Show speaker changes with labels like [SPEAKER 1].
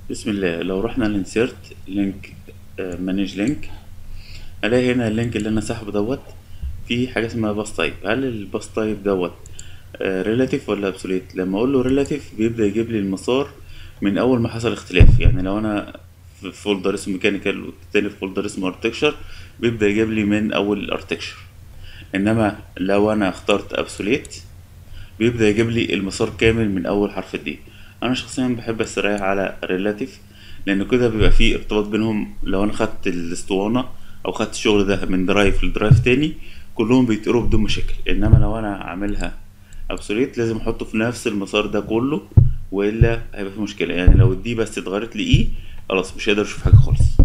[SPEAKER 1] بسم الله لو رحنا لانسيرت لينك مانج لينك الاقي هنا اللينك اللي انا سحبه دوت في حاجه اسمها باس تايب هل الباس تايب دوت ريلاتيف ولا ابسوليت لما اقول له ريلاتيف بيبدا يجيب لي المسار من اول ما حصل اختلاف يعني لو انا في فولدر اسمه ميكانيكال والتاني في فولدر اسمه ارتكشر بيبدا يجيب لي من اول الارتكشر انما لو انا اخترت ابسوليت بيبدأ يجيب لي المسار كامل من أول حرف الدي أنا شخصيا بحب استريح على ريلاتيف لأن كده بيبقى فيه ارتباط بينهم لو أنا خدت الاسطوانة أو خدت الشغل ده من درايف لدرايف تاني كلهم بيتقروا بدون مشاكل إنما لو أنا عاملها أبسوليت لازم أحطه في نفس المسار ده كله وإلا هيبقى في مشكلة يعني لو الدي بس اتغيرت لإي خلاص مش هيقدر يشوف حاجة خالص